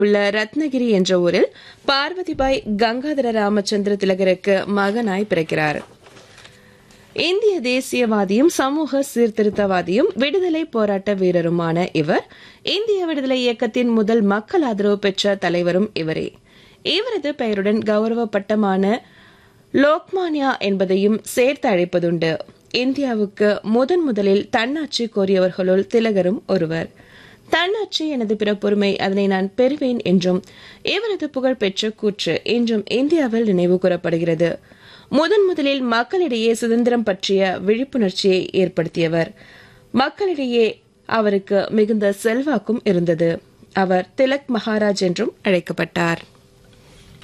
உள்ள ரத்னகிரி என்ற ஊரில் பார்வதிபாய் கங்காதர ராமச்சந்திர திலகருக்கு மகனாய் பிறக்கிறார் இந்திய தேசியவாதியும் சமூக சீர்திருத்தவாதியும் விடுதலை போராட்ட வீரருமான இவர் இந்திய விடுதலை இயக்கத்தின் முதல் மக்கள் ஆதரவு பெற்ற தலைவரும் இவரே இவரது பெயருடன் கௌரவ பட்டமான லோக்மான்யா என்பதையும் சேர்த்து அழைப்பதுண்டு இந்தியாவுக்கு முதன் முதலில் தன்னாட்சி கோரியவர்களுள் திலகரும் ஒருவர் தன்னாட்சி எனது பிறப்புரிமை அதனை நான் பெறுவேன் என்றும் இவரது புகழ்பெற்ற கூற்று இன்றும் இந்தியாவில் நினைவு கூறப்படுகிறது முதன் முதலில் மக்களிடையே சுதந்திரம் பற்றிய விழிப்புணர்ச்சியை ஏற்படுத்தியவர் மக்களிடையே அவருக்கு மிகுந்த செல்வாக்கும் இருந்தது அவர் திலக் மகாராஜ் என்றும் அழைக்கப்பட்டார்